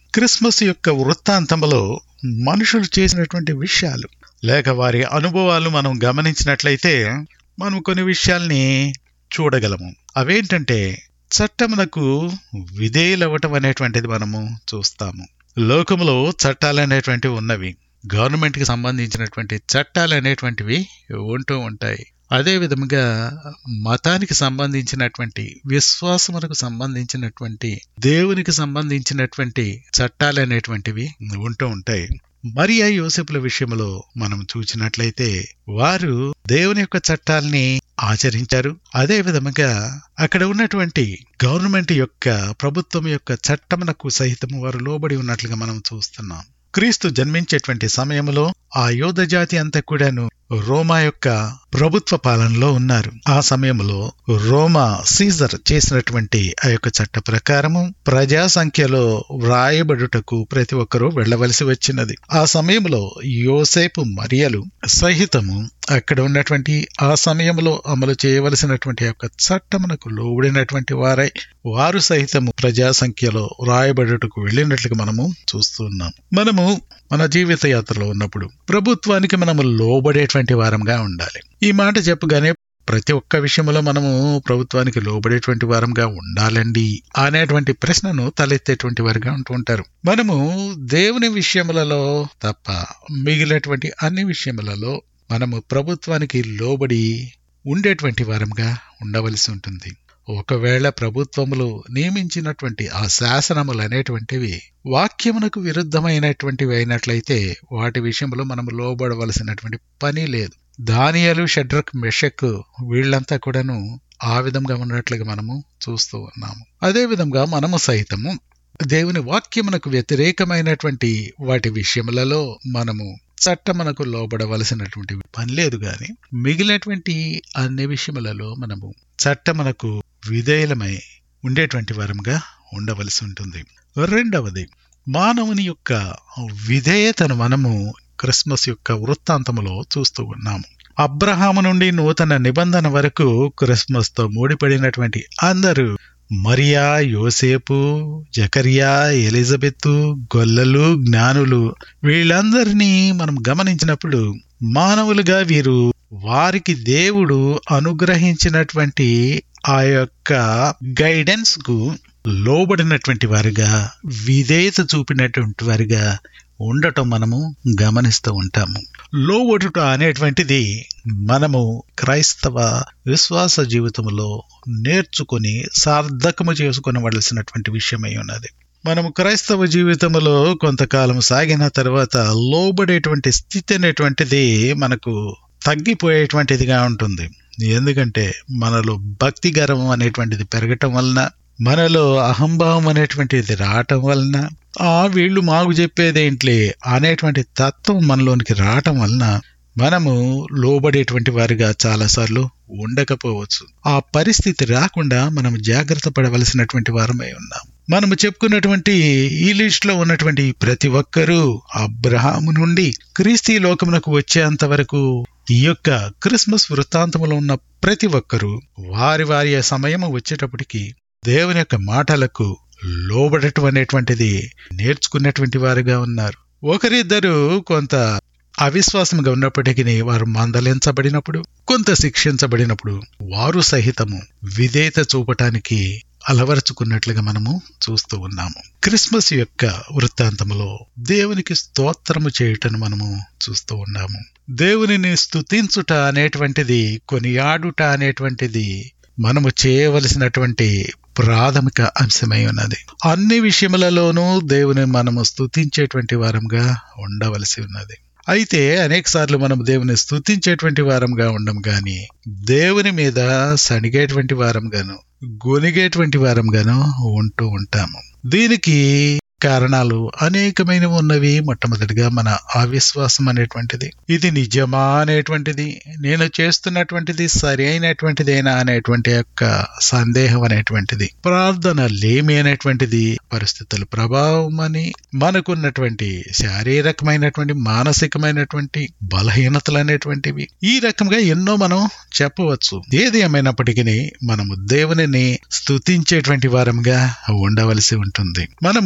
Christmas యొక్క వృత్తాంతంలో మనుషులు చేసినటువంటి విషయాలు లేక వారి అనుభవాలు మనం గమనించినట్లయితే మనం కొన్ని విషయాల్ని చూడగలము అవేంటంటే చట్టమునకు విధేయులవ్వటం అనేటువంటిది మనము చూస్తాము లోకములో చట్టాలు అనేటువంటివి ఉన్నవి గవర్నమెంట్ కి సంబంధించినటువంటి చట్టాలు అనేటువంటివి ఉంటూ ఉంటాయి అదే విధముగా మతానికి సంబంధించినటువంటి విశ్వాసమునకు సంబంధించినటువంటి దేవునికి సంబంధించినటువంటి చట్టాలు అనేటువంటివి ఉంటూ ఉంటాయి మరియా యోసెపుల విషయంలో మనం చూసినట్లయితే వారు దేవుని యొక్క చట్టాల్ని ఆచరించారు అదే విధముగా అక్కడ ఉన్నటువంటి గవర్నమెంట్ యొక్క ప్రభుత్వం యొక్క చట్టమునకు సహితము వారు లోబడి ఉన్నట్లుగా మనం చూస్తున్నాం క్రీస్తు జన్మించేటువంటి సమయంలో ఆ యోధ జాతి అంతా కూడాను రోమా యొక్క ప్రభుత్వ పాలనలో ఉన్నారు ఆ సమయంలో రోమా సీజర్ చేసినటువంటి ఆ యొక్క చట్ట ప్రకారము ప్రజా సంఖ్యలో వ్రాయబడుటకు ప్రతి ఒక్కరూ వెళ్ళవలసి వచ్చినది ఆ సమయంలో యోసేపు మరియలు సహితము అక్కడ ఉన్నటువంటి ఆ సమయంలో అమలు చేయవలసినటువంటి యొక్క చట్టమునకు లోబడినటువంటి వారై వారు సహితము ప్రజా సంఖ్యలో వ్రాయబడుటకు వెళ్ళినట్లుగా మనము చూస్తున్నాం మనము మన జీవిత యాత్రలో ఉన్నప్పుడు ప్రభుత్వానికి మనము లోబడేటువంటి వారంగా ఉండాలి ఈ మాట చెప్పగానే ప్రతి ఒక్క విషయంలో మనము ప్రభుత్వానికి లోబడేటువంటి వారంగా ఉండాలండి అనేటువంటి ప్రశ్నను తలెత్తేటువంటి వారుగా ఉంటూ ఉంటారు మనము దేవుని విషయములలో తప్ప మిగిలినటువంటి అన్ని విషయములలో మనము ప్రభుత్వానికి లోబడి ఉండేటువంటి వారంగా ఉండవలసి ఉంటుంది ఒకవేళ ప్రభుత్వములు నియమించినటువంటి ఆ శాసనములు అనేటువంటివి వాక్యమునకు విరుద్ధమైనటువంటివి అయినట్లయితే వాటి విషయంలో మనం లోబడవలసినటువంటి పని లేదు దానియాలు షడ్రక్ మెషక్ వీళ్ళంతా కూడాను ఆ విధంగా ఉన్నట్లుగా మనము చూస్తూ ఉన్నాము అదే విధంగా మనము సైతము దేవుని వాక్యమునకు వ్యతిరేకమైనటువంటి వాటి విషయములలో మనము చట్టమునకు లోబడవలసినటువంటి పని లేదు గాని మిగిలినటువంటి అన్ని విషయములలో మనము చట్టమునకు విధేయులమై ఉండేటువంటి వారంగా ఉండవలసి ఉంటుంది రెండవది మానవుని యొక్క విధేయతను మనము క్రిస్మస్ యొక్క వృత్తాంతములో చూస్తూ ఉన్నాము అబ్రహాము నుండి నూతన నిబంధన వరకు క్రిస్మస్ తో ముడిపడినటువంటి అందరూ మరియా యోసేపు జకరియా ఎలిజబెత్తు గొల్లలు జ్ఞానులు వీళ్ళందరినీ మనం గమనించినప్పుడు మానవులుగా వీరు వారికి దేవుడు అనుగ్రహించినటువంటి ఆ యొక్క గైడెన్స్ కు లోబడినటువంటి వారుగా విధేయత చూపినటువంటి వారుగా ఉండటం మనము గమనిస్తూ ఉంటాము లోబడుట అనేటువంటిది మనము క్రైస్తవ విశ్వాస జీవితంలో నేర్చుకుని సార్థకము చేసుకునవలసినటువంటి విషయమై ఉన్నది మనము క్రైస్తవ జీవితంలో కొంతకాలం సాగిన తర్వాత లోబడేటువంటి స్థితి అనేటువంటిది మనకు తగ్గిపోయేటువంటిదిగా ఉంటుంది ఎందుకంటే మనలో భక్తి గర్వం అనేటువంటిది పెరగటం వలన మనలో అహంభావం అనేటువంటిది రావటం వలన ఆ వీళ్ళు మాకు చెప్పేదేంట్లే అనేటువంటి తత్వం మనలోనికి రావటం వలన మనము లోబడేటువంటి వారిగా చాలాసార్లు ఉండకపోవచ్చు ఆ పరిస్థితి రాకుండా మనం జాగ్రత్త పడవలసినటువంటి వారమై ఉన్నాం మనము చెప్పుకున్నటువంటి ఈ లిస్ట్ లో ఉన్నటువంటి ప్రతి ఒక్కరూ అబ్రహాము నుండి క్రీస్తీ లోకమునకు వచ్చేంత వరకు ఈ యొక్క క్రిస్మస్ వృత్తాంతములో ఉన్న ప్రతి ఒక్కరూ వారి వారి సమయం వచ్చేటప్పటికి దేవుని యొక్క మాటలకు లోబడటం అనేటువంటిది నేర్చుకున్నటువంటి వారుగా ఉన్నారు ఒకరిద్దరు కొంత అవిశ్వాసంగా ఉన్నప్పటికీ వారు మందలించబడినప్పుడు కొంత శిక్షించబడినప్పుడు వారు సహితము విధేయత చూపటానికి అలవరుచుకున్నట్లుగా మనము చూస్తూ ఉన్నాము క్రిస్మస్ యొక్క వృత్తాంతములో దేవునికి స్తోత్రము చేయుటను మనము చూస్తూ ఉన్నాము దేవునిని స్తుతించుట అనేటువంటిది కొనియాడుట అనేటువంటిది మనము చేయవలసినటువంటి ప్రాథమిక అంశమై ఉన్నది అన్ని విషయములలోనూ దేవుని మనము స్తుతించేటువంటి వారంగా ఉండవలసి ఉన్నది అయితే అనేక సార్లు మనం దేవుని స్తుతించేటువంటి వారంగా ఉండం గాని దేవుని మీద సణిగేటువంటి వారంగాను గొనిగేటువంటి వారంగాను ఉంటూ ఉంటాము దీనికి కారణాలు అనేకమైనవి ఉన్నవి మొట్టమొదటిగా మన అవిశ్వాసం అనేటువంటిది ఇది నిజమా అనేటువంటిది నేను చేస్తున్నటువంటిది సరి అయినటువంటిదేనా అనేటువంటి యొక్క సందేహం అనేటువంటిది ప్రార్థన లేమి అనేటువంటిది పరిస్థితుల ప్రభావం అని మనకున్నటువంటి శారీరకమైనటువంటి మానసికమైనటువంటి బలహీనతలు అనేటువంటివి ఈ రకంగా ఎన్నో మనం చెప్పవచ్చు ఏది ఏమైనప్పటికీ మనము దేవునిని స్తుతించేటువంటి వారంగా ఉండవలసి ఉంటుంది మనము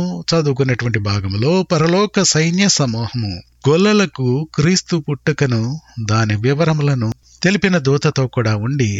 చదువుకున్నటువంటి భాగంలో పరలోక సైన్య సమూహము గొల్లలకు క్రీస్తు పుట్టుకను దాని వివరములను తెలిపిన దూతతో కూడా ఉండి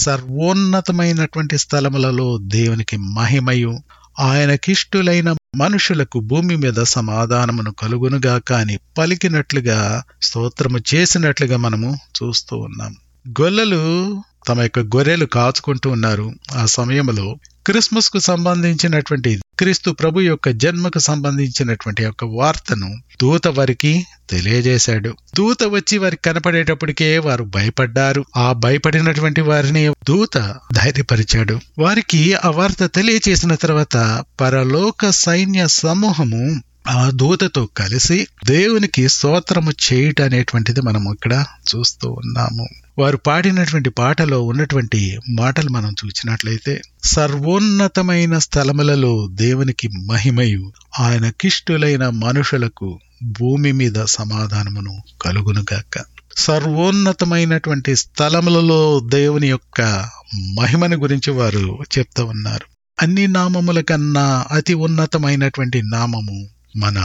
సర్వోన్నతమైనటువంటి స్థలములలో దేవునికి మహిమయు ఆయనకిష్టులైన మనుషులకు భూమి మీద సమాధానమును కలుగునుగా కాని పలికినట్లుగా స్తోత్రము చేసినట్లుగా మనము చూస్తూ ఉన్నాం గొల్లలు తమ యొక్క గొర్రెలు కాచుకుంటూ ఉన్నారు ఆ సమయంలో క్రిస్మస్ కు సంబంధించినటువంటి క్రీస్తు ప్రభు యొక్క జన్మకు సంబంధించినటువంటి యొక్క వార్తను దూత వారికి తెలియజేశాడు దూత వచ్చి వారికి కనపడేటప్పటికే వారు భయపడ్డారు ఆ భయపడినటువంటి వారిని దూత ధైర్యపరిచాడు వారికి ఆ వార్త తెలియచేసిన తర్వాత పరలోక సైన్య సమూహము ఆ దూతతో కలిసి దేవునికి స్తోత్రము చేయుట అనేటువంటిది మనం ఇక్కడ చూస్తూ ఉన్నాము వారు పాడినటువంటి పాటలో ఉన్నటువంటి మాటలు మనం చూసినట్లయితే సర్వోన్నతమైన స్థలములలో దేవునికి మహిమయు ఆయన కిష్టులైన మనుషులకు భూమి మీద సమాధానమును కలుగునుగాక సర్వోన్నతమైనటువంటి స్థలములలో దేవుని యొక్క మహిమను గురించి వారు చెప్తూ ఉన్నారు అన్ని నామముల కన్నా అతి ఉన్నతమైనటువంటి నామము మన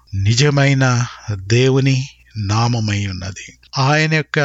నిజమైన దేవుని నామమై ఉన్నది ఆయన యొక్క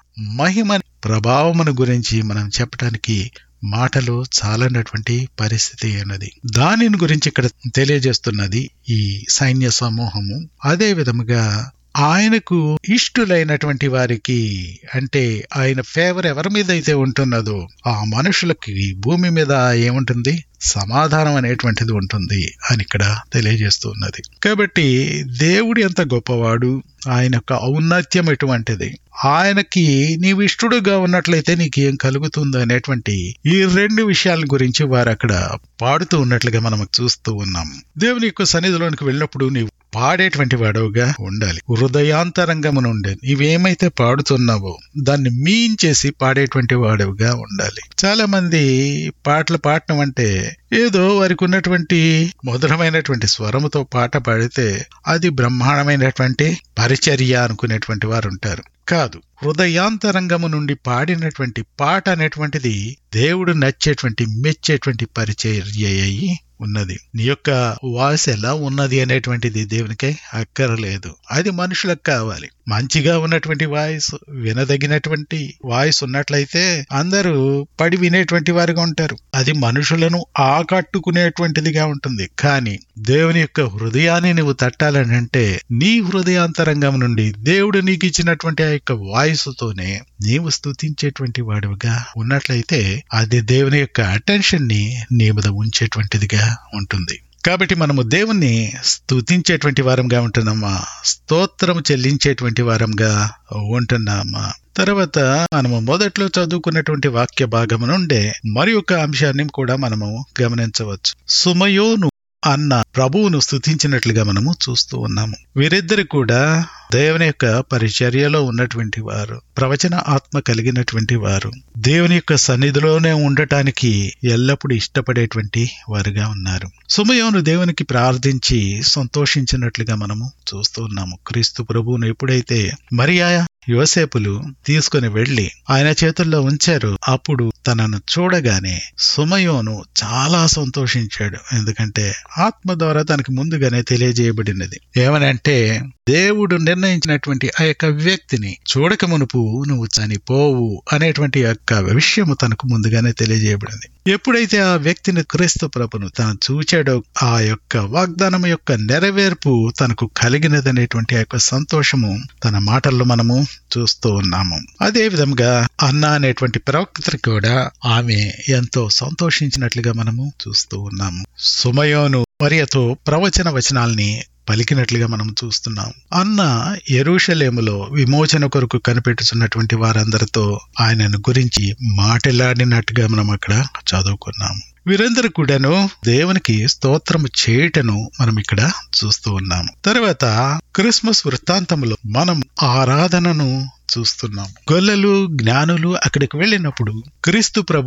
మహిమ ప్రభావమును గురించి మనం చెప్పడానికి మాటలు చాలనటువంటి పరిస్థితి అన్నది దానిని గురించి ఇక్కడ తెలియజేస్తున్నది ఈ సైన్య సమూహము అదే విధముగా ఆయనకు ఇష్టులైనటువంటి వారికి అంటే ఆయన ఫేవర్ ఎవరి మీద అయితే ఉంటున్నదో ఆ మనుషులకి భూమి మీద ఏముంటుంది సమాధానం అనేటువంటిది ఉంటుంది అని ఇక్కడ తెలియజేస్తున్నది కాబట్టి దేవుడు ఎంత గొప్పవాడు ఆయన యొక్క ఔన్నత్యం ఎటువంటిది ఆయనకి నీవు ఇష్టడుగా ఉన్నట్లయితే నీకు ఏం కలుగుతుంది అనేటువంటి ఈ రెండు విషయాల గురించి వారు అక్కడ పాడుతూ ఉన్నట్లుగా మనం చూస్తూ ఉన్నాం దేవుని యొక్క సన్నిధిలోనికి వెళ్ళినప్పుడు నీవు పాడేటువంటి వాడవుగా ఉండాలి హృదయాంతరంగము నుండి నీవేమైతే పాడుతున్నావో దాన్ని మీన్ చేసి పాడేటువంటి వాడవుగా ఉండాలి చాలా మంది పాటలు పాడటం అంటే ఏదో వారికి ఉన్నటువంటి మధురమైనటువంటి స్వరముతో పాట పాడితే అది బ్రహ్మాండమైనటువంటి పరిచర్య అనుకునేటువంటి వారు ఉంటారు కాదు హృదయాంతరంగము నుండి పాడినటువంటి పాట అనేటువంటిది దేవుడు నచ్చేటువంటి మెచ్చేటువంటి పరిచర్య అయి ఉన్నది నీ యొక్క వాయిస్ ఎలా ఉన్నది అనేటువంటిది దేవునికి అక్కరలేదు అది మనుషులకు కావాలి మంచిగా ఉన్నటువంటి వాయిస్ వినదగినటువంటి వాయిస్ ఉన్నట్లయితే అందరూ పడి వినేటువంటి వారుగా ఉంటారు అది మనుషులను ఆకట్టుకునేటువంటిదిగా ఉంటుంది కానీ దేవుని యొక్క హృదయాన్ని నువ్వు తట్టాలని అంటే నీ హృదయాంతరంగం నుండి దేవుడు నీకు ఇచ్చినటువంటి ఆ యొక్క వాయిస్ తోనే నీవు స్థుతించేటువంటి వాడుగా ఉన్నట్లయితే అది దేవుని యొక్క అటెన్షన్ ని నీ మీద ఉంచేటువంటిదిగా ఉంటుంది కాబట్టి మనము దేవుణ్ణి స్తుతించేటువంటి వారంగా ఉంటున్నామా స్తోత్రం చెల్లించేటువంటి వారంగా ఉంటున్నామా తర్వాత మనము మొదట్లో చదువుకున్నటువంటి వాక్య భాగం నుండే మరి ఒక అంశాన్ని కూడా మనము గమనించవచ్చు సుమయోను అన్న ప్రభువును స్థుతించినట్లుగా మనము చూస్తూ ఉన్నాము వీరిద్దరు కూడా దేవుని యొక్క పరిచర్యలో ఉన్నటువంటి వారు ప్రవచన ఆత్మ కలిగినటువంటి వారు దేవుని యొక్క సన్నిధిలోనే ఉండటానికి ఎల్లప్పుడూ ఇష్టపడేటువంటి వారుగా ఉన్నారు సుమయోను దేవునికి ప్రార్థించి సంతోషించినట్లుగా మనము చూస్తూ ఉన్నాము క్రీస్తు ప్రభువును ఎప్పుడైతే మరియా యోసేపులు తీసుకుని వెళ్లి ఆయన చేతుల్లో ఉంచారు అప్పుడు తనను చూడగానే సుమయోను చాలా సంతోషించాడు ఎందుకంటే ఆత్మ ద్వారా తనకు ముందుగానే తెలియజేయబడినది ఏమనంటే దేవుడు నిర్ణయించినటువంటి ఆ యొక్క వ్యక్తిని చూడక మునుపు నువ్వు చనిపోవు అనేటువంటి యొక్క విషయము తనకు ముందుగానే తెలియజేయబడింది ఎప్పుడైతే ఆ వ్యక్తిని క్రీస్తు ప్రభును తను చూచాడో ఆ యొక్క వాగ్దానం యొక్క నెరవేర్పు తనకు కలిగినదనేటువంటి ఆ యొక్క సంతోషము తన మాటల్లో మనము చూస్తూ ఉన్నాము అదే విధంగా అన్న అనేటువంటి ప్రవక్త కూడా ఆమె ఎంతో సంతోషించినట్లుగా మనము చూస్తూ ఉన్నాము సుమయోను మరియతో ప్రవచన వచనాల్ని పలికినట్లుగా మనం చూస్తున్నాం అన్న ఎరుషలేములో విమోచన కొరకు కనిపెట్టుచున్నటువంటి వారందరితో ఆయనను గురించి మాట్లాడినట్టుగా మనం అక్కడ చదువుకున్నాము వీరందరూ కూడాను దేవునికి స్తోత్రము చేయటను మనం ఇక్కడ చూస్తూ ఉన్నాము తర్వాత క్రిస్మస్ వృత్తాంతంలో మనం ఆరాధనను చూస్తున్నాం గొల్లలు జ్ఞానులు అక్కడికి వెళ్ళినప్పుడు క్రీస్తు ప్రభువును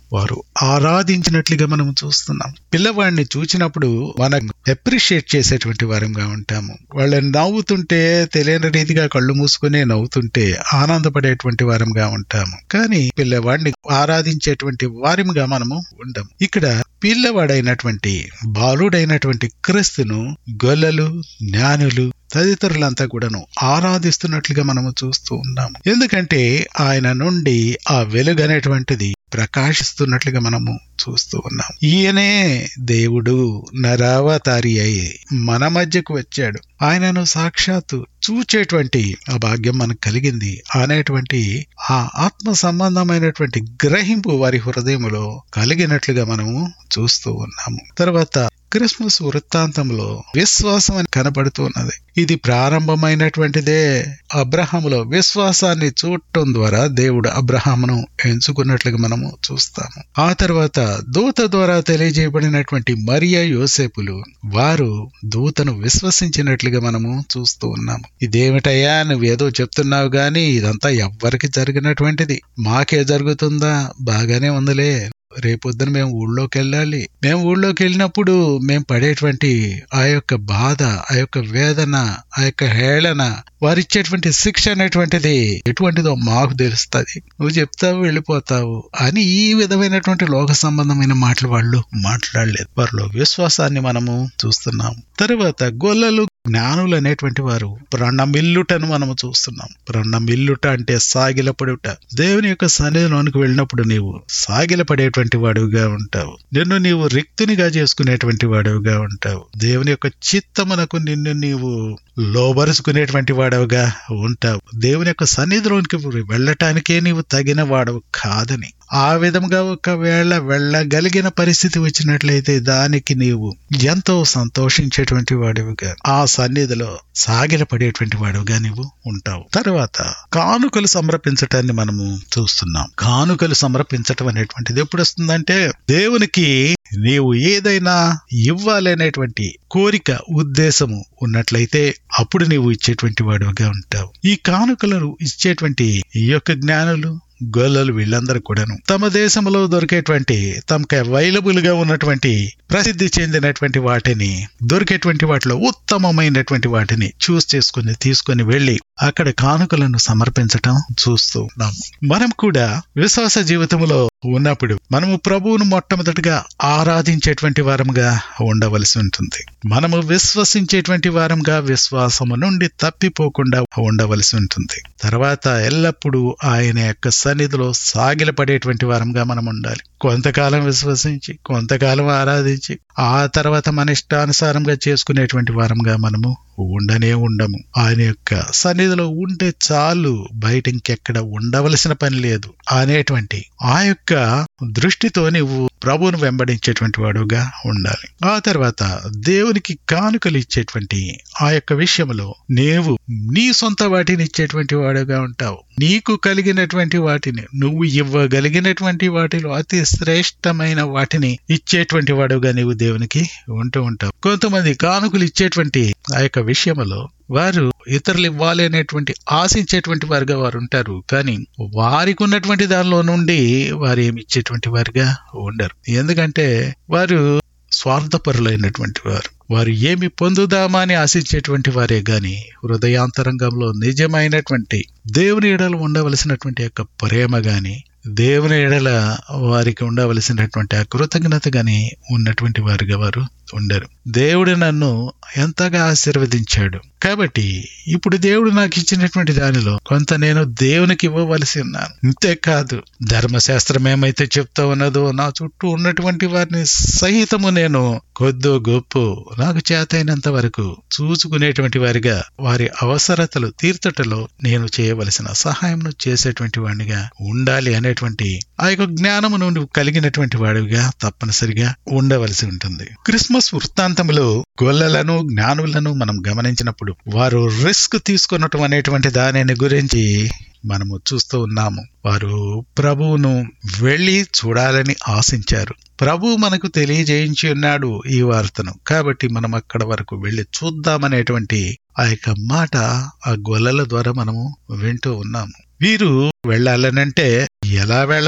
వారు ఆరాధించినట్లుగా మనం చూస్తున్నాం పిల్లవాడిని చూచినప్పుడు మనం అప్రిషియేట్ చేసేటువంటి వారంగా ఉంటాము వాళ్ళని నవ్వుతుంటే తెలియని రీతిగా కళ్ళు మూసుకునే నవ్వుతుంటే ఆనందపడేటువంటి వారంగా ఉంటాము కానీ పిల్లవాడిని ఆరాధించేటువంటి వారిగా మనము ఉండం ఇక్కడ పిల్లవాడైనటువంటి బాలుడైనటువంటి క్రీస్తును గొల్లలు జ్ఞానులు తదితరులంతా కూడాను ఆరాధిస్తున్నట్లుగా మనము చూస్తూ ఉన్నాము ఎందుకంటే ఆయన నుండి ఆ వెలుగు అనేటువంటిది ప్రకాశిస్తున్నట్లుగా మనము చూస్తూ ఉన్నాం ఈయనే దేవుడు నరావతారి అయి మన మధ్యకు వచ్చాడు ఆయనను సాక్షాత్తు చూచేటువంటి ఆ భాగ్యం మనకు కలిగింది అనేటువంటి ఆ ఆత్మ సంబంధమైనటువంటి గ్రహింపు వారి హృదయములో కలిగినట్లుగా మనము చూస్తూ ఉన్నాము తర్వాత క్రిస్మస్ వృత్తాంతంలో విశ్వాసం అని కనబడుతున్నది ఇది ప్రారంభమైనటువంటిదే అబ్రహాములో విశ్వాసాన్ని చూడటం ద్వారా దేవుడు అబ్రహామును ఎంచుకున్నట్లుగా మనము చూస్తాము ఆ తర్వాత దూత ద్వారా తెలియజేయబడినటువంటి మరియా యోసేపులు వారు దూతను విశ్వసించినట్లుగా మనము చూస్తూ ఉన్నాము ఇదేమిటయ్యా నువ్వేదో చెప్తున్నావు గాని ఇదంతా ఎవ్వరికి జరిగినటువంటిది మాకే జరుగుతుందా బాగానే ఉందిలే రేపొద్దున మేము ఊళ్ళోకి వెళ్ళాలి మేము ఊళ్ళోకి వెళ్ళినప్పుడు మేము పడేటువంటి ఆ యొక్క బాధ ఆ యొక్క వేదన ఆ యొక్క హేళన వారిచ్చేటువంటి శిక్ష అనేటువంటిది ఎటువంటిదో మాకు తెలుస్తుంది నువ్వు చెప్తావు వెళ్ళిపోతావు అని ఈ విధమైనటువంటి లోక సంబంధమైన మాటలు వాళ్ళు మాట్లాడలేదు వారిలో విశ్వాసాన్ని మనము చూస్తున్నాం తరువాత గొల్లలు జ్ఞానులు అనేటువంటి వారు ప్రణమిల్లుటను మనము చూస్తున్నాం ప్రణమిల్లుట అంటే సాగిలపడుట దేవుని యొక్క సన్నిధిలోనికి వెళ్ళినప్పుడు నీవు సాగిలపడేటువంటి వాడుగా ఉంటావు నిన్ను నీవు రిక్తునిగా చేసుకునేటువంటి వాడుగా ఉంటావు దేవుని యొక్క చిత్తమునకు నిన్ను నీవు లోబరుచుకునేటువంటి వాడవుగా ఉంటావు దేవుని యొక్క సన్నిధిలోనికి వెళ్ళటానికే నీవు తగిన వాడవు కాదని ఆ విధంగా ఒకవేళ వెళ్ళగలిగిన పరిస్థితి వచ్చినట్లయితే దానికి నీవు ఎంతో సంతోషించేటువంటి వాడివిగా ఆ సన్నిధిలో సాగిలపడేటువంటి వాడుగా నీవు ఉంటావు తర్వాత కానుకలు సమర్పించటాన్ని మనము చూస్తున్నాం కానుకలు సమర్పించటం అనేటువంటిది ఎప్పుడు వస్తుందంటే దేవునికి నీవు ఏదైనా ఇవ్వాలనేటువంటి కోరిక ఉద్దేశము ఉన్నట్లయితే అప్పుడు నీవు ఇచ్చేటువంటి వాడుగా ఉంటావు ఈ కానుకలను ఇచ్చేటువంటి ఈ యొక్క జ్ఞానులు గొల్లలు వీళ్ళందరూ కూడాను తమ దేశంలో దొరికేటువంటి తమకు అవైలబుల్ గా ఉన్నటువంటి ప్రసిద్ధి చెందినటువంటి వాటిని దొరికేటువంటి వాటిలో ఉత్తమమైనటువంటి వాటిని చూస్ చేసుకుని తీసుకుని వెళ్లి అక్కడ కానుకలను సమర్పించటం చూస్తూ ఉన్నాం మనం కూడా విశ్వాస జీవితంలో ఉన్నప్పుడు మనము ప్రభువును మొట్టమొదటిగా ఆరాధించేటువంటి వారంగా ఉండవలసి ఉంటుంది మనము విశ్వసించేటువంటి వారంగా విశ్వాసము నుండి తప్పిపోకుండా ఉండవలసి ఉంటుంది తర్వాత ఎల్లప్పుడూ ఆయన యొక్క సన్నిధిలో సాగిలపడేటువంటి వారంగా మనం ఉండాలి కొంతకాలం విశ్వసించి కొంతకాలం ఆరాధించి ఆ తర్వాత మన ఇష్టానుసారంగా చేసుకునేటువంటి వారంగా మనము ఉండనే ఉండము ఆయన యొక్క సన్నిధిలో ఉంటే చాలు బయట ఇంకెక్కడ ఉండవలసిన పని లేదు అనేటువంటి ఆ యొక్క దృష్టితో నువ్వు ప్రభువును వెంబడించేటువంటి వాడుగా ఉండాలి ఆ తర్వాత దేవునికి కానుకలు ఇచ్చేటువంటి ఆ యొక్క విషయంలో నీవు నీ సొంత వాటిని ఇచ్చేటువంటి వాడుగా ఉంటావు నీకు కలిగినటువంటి వాటిని నువ్వు ఇవ్వగలిగినటువంటి వాటిలో అతి శ్రేష్టమైన వాటిని ఇచ్చేటువంటి వాడుగా నీవు దేవునికి ఉంటూ ఉంటావు కొంతమంది కానుకలు ఇచ్చేటువంటి ఆ యొక్క విషయంలో వారు ఇతరులు ఇవ్వాలి అనేటువంటి ఆశించేటువంటి వారుగా వారు ఉంటారు కానీ వారికి ఉన్నటువంటి దానిలో నుండి వారు ఏమి ఇచ్చేటువంటి వారుగా ఉండరు ఎందుకంటే వారు స్వార్థపరులైనటువంటి వారు వారు ఏమి పొందుదామా అని ఆశించేటువంటి వారే గాని హృదయాంతరంగంలో నిజమైనటువంటి దేవుని ఎడలు ఉండవలసినటువంటి యొక్క ప్రేమ గాని దేవుని ఎడల వారికి ఉండవలసినటువంటి ఆ కృతజ్ఞత గాని ఉన్నటువంటి వారుగా వారు ఉండరు దేవుడు నన్ను ఎంతగా ఆశీర్వదించాడు కాబట్టి ఇప్పుడు దేవుడు నాకు ఇచ్చినటువంటి దానిలో కొంత నేను దేవునికి ఇవ్వవలసి ఉన్నాను అంతేకాదు ధర్మశాస్త్రం ఏమైతే చెప్తా ఉన్నదో నా చుట్టూ ఉన్నటువంటి వారిని సహితము నేను కొద్దో గొప్ప నాకు చేతైనంత వరకు చూసుకునేటువంటి వారిగా వారి అవసరతలు తీర్చటలో నేను చేయవలసిన సహాయం చేసేటువంటి వాడిగా ఉండాలి అనేటువంటి ఆ యొక్క జ్ఞానము నుండి కలిగినటువంటి వాడిగా తప్పనిసరిగా ఉండవలసి ఉంటుంది క్రిస్మస్ వృత్తాంతములో గొల్లలను జ్ఞానులను మనం గమనించినప్పుడు వారు రిస్క్ తీసుకున్నటం అనేటువంటి దానిని గురించి మనము చూస్తూ ఉన్నాము వారు ప్రభువును వెళ్ళి చూడాలని ఆశించారు ప్రభు మనకు తెలియజేయించి ఉన్నాడు ఈ వార్తను కాబట్టి మనం అక్కడ వరకు వెళ్ళి చూద్దామనేటువంటి ఆ యొక్క మాట ఆ గొల్లల ద్వారా మనము వింటూ ఉన్నాము వీరు వెళ్ళాలనంటే ఎలా వెళ్ళాలో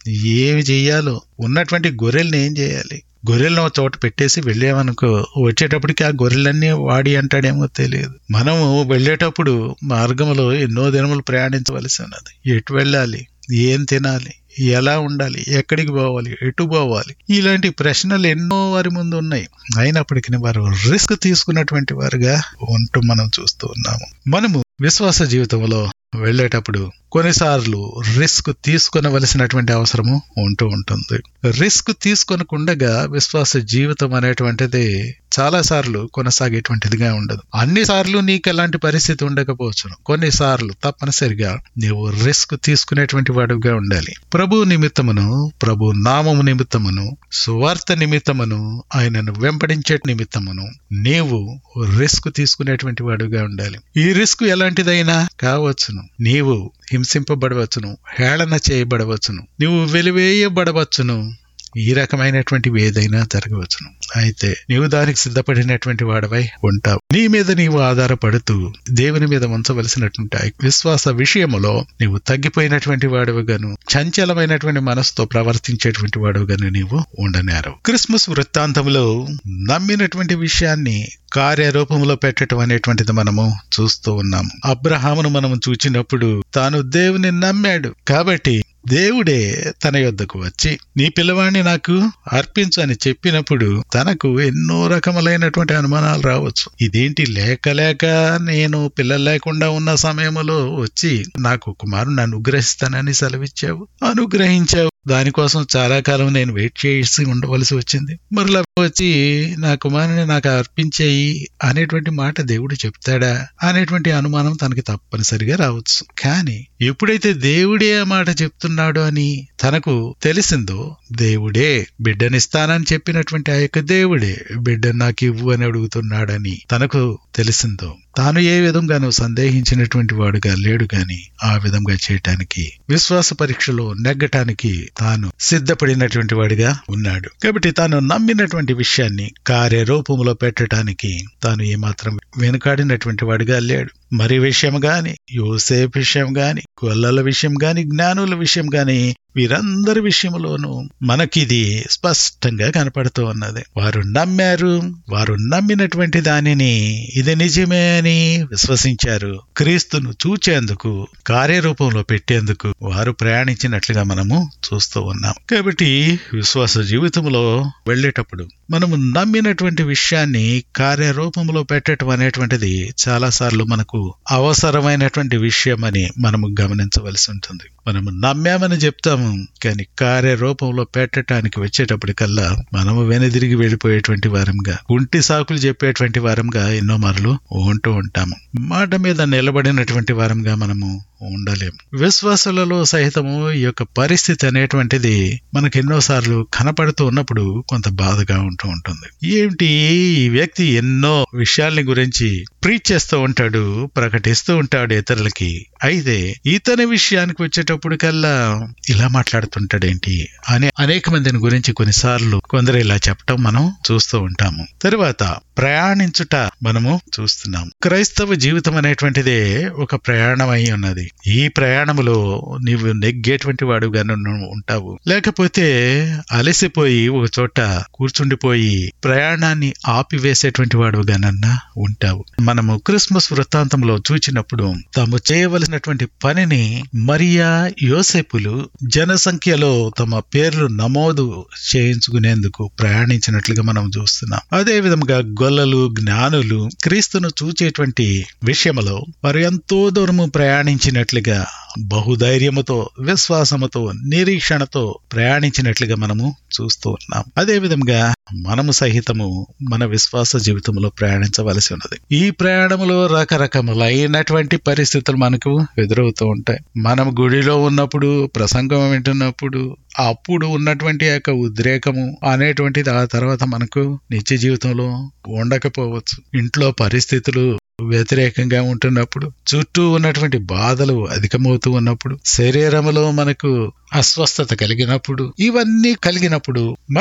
ఏమి చెయ్యాలో ఉన్నటువంటి గొర్రెల్ని ఏం చేయాలి గొర్రెలను ఒక చోట పెట్టేసి వెళ్ళామనుకో వచ్చేటప్పటికి ఆ గొర్రెలన్నీ వాడి అంటాడేమో తెలియదు మనము వెళ్ళేటప్పుడు మార్గంలో ఎన్నో దినములు ప్రయాణించవలసి ఉన్నది ఎటు వెళ్ళాలి ఏం తినాలి ఎలా ఉండాలి ఎక్కడికి పోవాలి ఎటు పోవాలి ఇలాంటి ప్రశ్నలు ఎన్నో వారి ముందు ఉన్నాయి అయినప్పటికీ వారు రిస్క్ తీసుకున్నటువంటి వారుగా ఉంటూ మనం చూస్తూ ఉన్నాము మనము విశ్వాస జీవితంలో వెళ్ళేటప్పుడు కొన్నిసార్లు రిస్క్ తీసుకొనవలసినటువంటి అవసరము ఉంటూ ఉంటుంది రిస్క్ తీసుకొనకుండగా విశ్వాస జీవితం అనేటువంటిది చాలా సార్లు కొనసాగేటువంటిదిగా ఉండదు అన్ని సార్లు నీకు ఎలాంటి పరిస్థితి ఉండకపోవచ్చును కొన్నిసార్లు తప్పనిసరిగా నీవు రిస్క్ తీసుకునేటువంటి వాడుగా ఉండాలి ప్రభు నిమిత్తమును ప్రభు నామము నిమిత్తమును సువార్త నిమిత్తమును ఆయనను వెంబడించే నిమిత్తమును నీవు రిస్క్ తీసుకునేటువంటి వాడుగా ఉండాలి ఈ రిస్క్ ఎలాంటిదైనా కావచ్చును నీవు హింసింపబడవచ్చును హేళన చేయబడవచ్చును నువ్వు వెలివేయబడవచ్చును ఈ రకమైనటువంటివి ఏదైనా జరగవచ్చును అయితే నీవు దానికి సిద్ధపడినటువంటి వాడవై ఉంటావు నీ మీద నీవు ఆధారపడుతూ దేవుని మీద ఉంచవలసినటువంటి ఆ విశ్వాస విషయములో నీవు తగ్గిపోయినటువంటి వాడవుగాను చంచలమైనటువంటి మనసుతో ప్రవర్తించేటువంటి వాడవుగాను నీవు ఉండనేరు క్రిస్మస్ వృత్తాంతంలో నమ్మినటువంటి విషయాన్ని కార్యరూపంలో పెట్టడం అనేటువంటిది మనము చూస్తూ ఉన్నాము అబ్రహామును మనం చూచినప్పుడు తాను దేవుని నమ్మాడు కాబట్టి దేవుడే తన యొద్దకు వచ్చి నీ పిల్లవాడిని నాకు అర్పించు అని చెప్పినప్పుడు తనకు ఎన్నో రకములైనటువంటి అనుమానాలు రావచ్చు ఇదేంటి లేక లేక నేను పిల్లలు లేకుండా ఉన్న సమయంలో వచ్చి నాకు కుమారుని అనుగ్రహిస్తానని సెలవిచ్చావు అనుగ్రహించావు దానికోసం చాలా కాలం నేను వెయిట్ చేసి ఉండవలసి వచ్చింది మరలా వచ్చి నా కుమారుని నాకు అర్పించేయి అనేటువంటి మాట దేవుడు చెప్తాడా అనేటువంటి అనుమానం తనకి తప్పనిసరిగా రావచ్చు కానీ ఎప్పుడైతే దేవుడే ఆ మాట చెప్తున్నాడు అని తనకు తెలిసిందో దేవుడే బిడ్డనిస్తానని చెప్పినటువంటి ఆ యొక్క దేవుడే బిడ్డ నాకు ఇవ్వు అని అడుగుతున్నాడని తనకు తెలిసిందో తాను ఏ విధంగానూ సందేహించినటువంటి వాడుగా లేడు గాని ఆ విధంగా చేయటానికి విశ్వాస పరీక్షలో నెగ్గటానికి తాను సిద్ధపడినటువంటి వాడిగా ఉన్నాడు కాబట్టి తాను నమ్మినటువంటి విషయాన్ని కార్యరూపంలో పెట్టడానికి తాను ఏమాత్రం వెనుకాడినటువంటి వాడిగా లేడు మరి విషయం గాని యోసేపు విషయం గాని గొల్లల విషయం గాని జ్ఞానుల విషయం గాని వీరందరి విషయంలోనూ మనకిది స్పష్టంగా కనపడుతూ ఉన్నది వారు నమ్మారు వారు నమ్మినటువంటి దానిని ఇది నిజమే అని విశ్వసించారు క్రీస్తును చూచేందుకు కార్యరూపంలో పెట్టేందుకు వారు ప్రయాణించినట్లుగా మనము చూస్తూ ఉన్నాం కాబట్టి విశ్వాస జీవితంలో వెళ్ళేటప్పుడు మనము నమ్మినటువంటి విషయాన్ని కార్యరూపంలో పెట్టడం అనేటువంటిది చాలా సార్లు మనకు అవసరమైనటువంటి విషయం అని మనము గమనించవలసి ఉంటుంది మనము నమ్మామని చెప్తాము కానీ కార్యరూపంలో పెట్టడానికి వచ్చేటప్పటికల్లా మనము వెనుదిరిగి వెళ్ళిపోయేటువంటి వారంగా కుంటి సాకులు చెప్పేటువంటి వారంగా ఎన్నో మరలు ఉంటూ ఉంటాము మాట మీద నిలబడినటువంటి వారంగా మనము ఉండలేము విశ్వాసులలో సహితము ఈ యొక్క పరిస్థితి అనేటువంటిది మనకు ఎన్నోసార్లు కనపడుతూ ఉన్నప్పుడు కొంత బాధగా ఉంటూ ఉంటుంది ఏమిటి ఈ వ్యక్తి ఎన్నో విషయాల్ని గురించి ప్రీచ్ చేస్తూ ఉంటాడు ప్రకటిస్తూ ఉంటాడు ఇతరులకి అయితే ఇతని విషయానికి వచ్చేటప్పుడు కల్లా ఇలా మాట్లాడుతుంటాడేంటి అని అనేక మందిని గురించి కొన్నిసార్లు కొందరు ఇలా చెప్పటం మనం చూస్తూ ఉంటాము తరువాత ప్రయాణించుట మనము చూస్తున్నాము క్రైస్తవ జీవితం అనేటువంటిదే ఒక ప్రయాణం అయి ఉన్నది ఈ ప్రయాణములో నీవు నెగ్గేటువంటి వాడుగా ఉంటావు లేకపోతే అలసిపోయి ఒక చోట కూర్చుండిపోయి ప్రయాణాన్ని ఆపివేసేటువంటి వాడుగానన్నా ఉంటావు మనము క్రిస్మస్ వృత్తాంతంలో చూచినప్పుడు తాము చేయవలసినటువంటి పనిని మరియా యోసేపులు జనసంఖ్యలో తమ పేర్లు నమోదు చేయించుకునేందుకు ప్రయాణించినట్లుగా మనం చూస్తున్నాం అదే విధంగా గొల్లలు జ్ఞానులు క్రీస్తును చూచేటువంటి విషయంలో వారు ఎంతో దూరము ప్రయాణించినట్లుగా బహుధైర్యముతో విశ్వాసముతో నిరీక్షణతో ప్రయాణించినట్లుగా మనము చూస్తూ ఉన్నాం అదే విధంగా మనము సహితము మన విశ్వాస జీవితంలో ప్రయాణించవలసి ఉన్నది ఈ ప్రయాణంలో రకరకములైనటువంటి పరిస్థితులు మనకు ఎదురవుతూ ఉంటాయి మనం గుడిలో ఉన్నప్పుడు ప్రసంగం వింటున్నప్పుడు అప్పుడు ఉన్నటువంటి యొక్క ఉద్రేకము అనేటువంటిది ఆ తర్వాత మనకు నిత్య జీవితంలో ఉండకపోవచ్చు ఇంట్లో పరిస్థితులు వ్యతిరేకంగా ఉంటున్నప్పుడు చుట్టూ ఉన్నటువంటి బాధలు అధికమవుతూ ఉన్నప్పుడు శరీరములో మనకు అస్వస్థత కలిగినప్పుడు ఇవన్నీ కలిగినప్పుడు మనము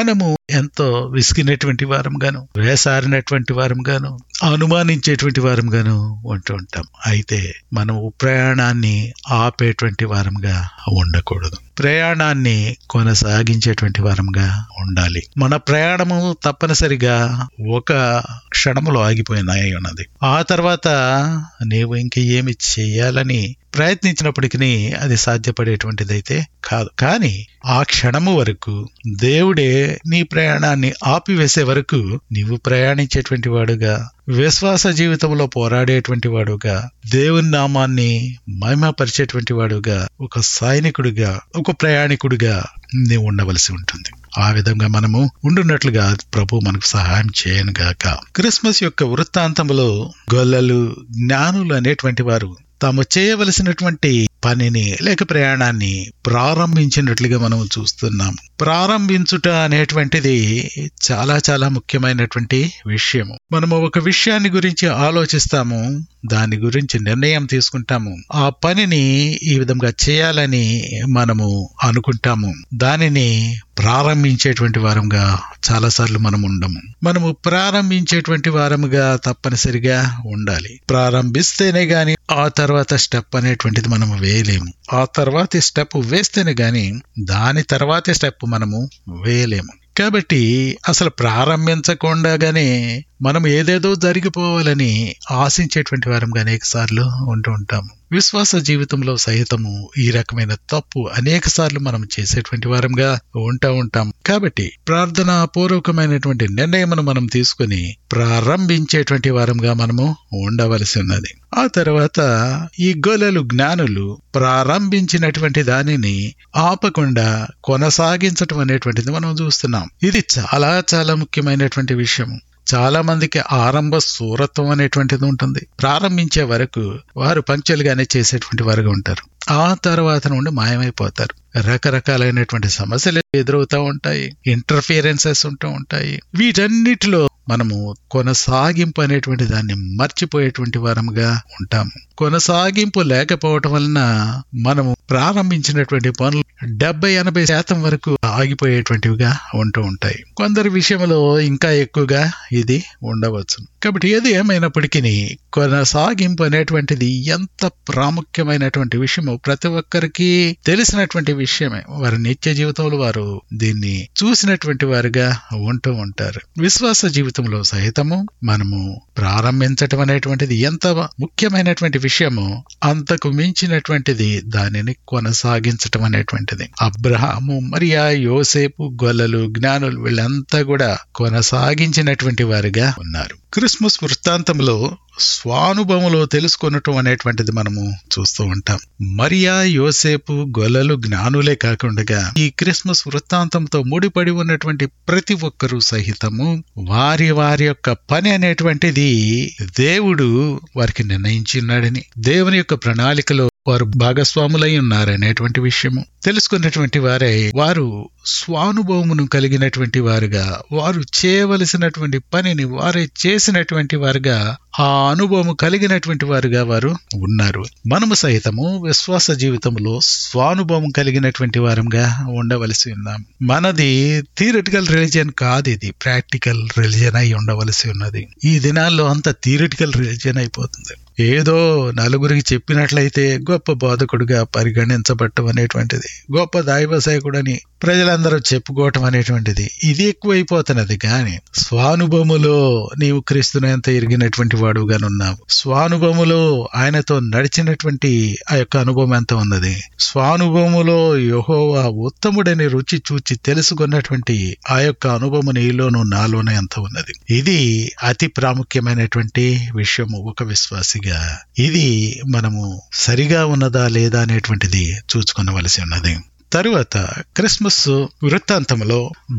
ఎంతో విసిగినటువంటి వారం గాను వేసారినటువంటి వారం గాను అనుమానించేటువంటి వారం గాను ఉంటూ ఉంటాం అయితే మనం ప్రయాణాన్ని ఆపేటువంటి వారంగా ఉండకూడదు ప్రయాణాన్ని కొనసాగించేటువంటి వారంగా ఉండాలి మన ప్రయాణము తప్పనిసరిగా ఒక క్షణములో ఆగిపోయినాయి ఉన్నది ఆ తర్వాత నీవు ఇంక ఏమి చెయ్యాలని ప్రయత్నించినప్పటికీ అది సాధ్యపడేటువంటిదైతే కాదు కానీ ఆ క్షణము వరకు దేవుడే నీ ప్రయాణాన్ని ఆపివేసే వరకు నీవు ప్రయాణించేటువంటి వాడుగా విశ్వాస జీవితంలో పోరాడేటువంటి వాడుగా దేవుని నామాన్ని మహిమపరిచేటువంటి వాడుగా ఒక సైనికుడిగా ఒక ప్రయాణికుడిగా నీవు ఉండవలసి ఉంటుంది ఆ విధంగా మనము ఉండున్నట్లుగా ప్రభు మనకు సహాయం చేయను గాక క్రిస్మస్ యొక్క వృత్తాంతములో గొల్లలు జ్ఞానులు అనేటువంటి వారు తాము చేయవలసినటువంటి పనిని లేక ప్రయాణాన్ని ప్రారంభించినట్లుగా మనం చూస్తున్నాం ప్రారంభించుట అనేటువంటిది చాలా చాలా ముఖ్యమైనటువంటి విషయము మనము ఒక విషయాన్ని గురించి ఆలోచిస్తాము దాని గురించి నిర్ణయం తీసుకుంటాము ఆ పనిని ఈ విధంగా చేయాలని మనము అనుకుంటాము దానిని ప్రారంభించేటువంటి వారంగా చాలాసార్లు మనం ఉండము మనము ప్రారంభించేటువంటి వారముగా తప్పనిసరిగా ఉండాలి ప్రారంభిస్తేనే గాని ఆ తర్వాత స్టెప్ అనేటువంటిది మనము వేయలేము ఆ తర్వాతి స్టెప్ వేస్తేనే గాని దాని తర్వాతి స్టెప్ మనము వేయలేము కాబట్టి అసలు ప్రారంభించకుండానే మనం ఏదేదో జరిగిపోవాలని ఆశించేటువంటి వారంగా అనేక సార్లు ఉంటూ ఉంటాము విశ్వాస జీవితంలో సహితము ఈ రకమైన తప్పు అనేక సార్లు మనం చేసేటువంటి వారంగా ఉంటా ఉంటాం కాబట్టి ప్రార్థన పూర్వకమైనటువంటి నిర్ణయమును మనం తీసుకుని ప్రారంభించేటువంటి వారంగా మనము ఉండవలసి ఉన్నది ఆ తర్వాత ఈ గొలలు జ్ఞానులు ప్రారంభించినటువంటి దానిని ఆపకుండా కొనసాగించటం అనేటువంటిది మనం చూస్తున్నాం ఇది చాలా చాలా ముఖ్యమైనటువంటి విషయం చాలా మందికి ఆరంభ సూరత్వం అనేటువంటిది ఉంటుంది ప్రారంభించే వరకు వారు పంక్చువల్గానే చేసేటువంటి వారుగా ఉంటారు ఆ తర్వాత నుండి మాయమైపోతారు రకరకాలైనటువంటి సమస్యలు ఎదురవుతూ ఉంటాయి ఇంటర్ఫియరెన్సెస్ ఉంటూ ఉంటాయి వీటన్నిటిలో మనము కొనసాగింపు అనేటువంటి దాన్ని మర్చిపోయేటువంటి వారముగా ఉంటాము కొనసాగింపు లేకపోవటం వలన మనము ప్రారంభించినటువంటి పనులు డెబ్బై ఎనభై శాతం వరకు ఆగిపోయేటువంటివిగా ఉంటూ ఉంటాయి కొందరి విషయంలో ఇంకా ఎక్కువగా ఇది ఉండవచ్చు కాబట్టి ఏది ఏమైనప్పటికీ కొనసాగింపు అనేటువంటిది ఎంత ప్రాముఖ్యమైనటువంటి విషయము ప్రతి ఒక్కరికి తెలిసినటువంటి విషయమే వారి నిత్య జీవితంలో వారు దీన్ని చూసినటువంటి వారుగా ఉంటూ ఉంటారు విశ్వాస జీవితంలో సహితము మనము ప్రారంభించటం అనేటువంటిది ఎంత ముఖ్యమైనటువంటి విషయము అంతకు మించినటువంటిది దానిని కొనసాగించటం అనేటువంటిది అబ్రహాము మరియా యోసేపు గొల్లలు జ్ఞానులు వీళ్ళంతా కూడా కొనసాగించినటువంటి వారుగా ఉన్నారు క్రిస్మస్ వృత్తాంతంలో స్వానుభవంలో తెలుసుకొనటం అనేటువంటిది మనము చూస్తూ ఉంటాం మరియా యోసేపు గొల్లలు జ్ఞానులే కాకుండా ఈ క్రిస్మస్ వృత్తాంతంతో ముడిపడి ఉన్నటువంటి ప్రతి ఒక్కరూ సహితము వారి వారి యొక్క పని అనేటువంటిది దేవుడు వారికి నిర్ణయించున్నాడని దేవుని యొక్క ప్రణాళికలో వారు భాగస్వాములై ఉన్నారనేటువంటి విషయము తెలుసుకున్నటువంటి వారే వారు స్వానుభవమును కలిగినటువంటి వారుగా వారు చేయవలసినటువంటి పనిని వారే చేసినటువంటి వారుగా ఆ అనుభవము కలిగినటువంటి వారుగా వారు ఉన్నారు మనము సహితము విశ్వాస జీవితంలో స్వానుభవం కలిగినటువంటి వారంగా ఉండవలసి ఉన్నాం మనది థియరిటికల్ రిలీజియన్ కాదు ఇది ప్రాక్టికల్ రిలీజియన్ అయి ఉండవలసి ఉన్నది ఈ దినాల్లో అంత థియరిటికల్ రిలీజియన్ అయిపోతుంది ఏదో నలుగురికి చెప్పినట్లయితే గొప్ప బోధకుడుగా పరిగణించబట్టం అనేటువంటిది గొప్ప దైవసేకుడని ప్రజలందరూ చెప్పుకోవటం అనేటువంటిది ఇది ఎక్కువైపోతున్నది కానీ స్వానుభవములో నీవు క్రీస్తును ఎంత ఎరిగినటువంటి వాడుగానున్నావు స్వానుభవములో ఆయనతో నడిచినటువంటి ఆ యొక్క అనుభవం ఎంత ఉన్నది స్వానుభవములో యహోవా ఉత్తముడని రుచి చూచి తెలుసుకున్నటువంటి ఆ యొక్క అనుభవము నీలోను నాలోనే ఎంత ఉన్నది ఇది అతి ప్రాముఖ్యమైనటువంటి విషయము ఒక విశ్వాసిగా ఇది మనము సరిగా ఉన్నదా లేదా అనేటువంటిది చూసుకునవలసి ఉన్నది తరువాత క్రిస్మస్ వృత్తాంతంలో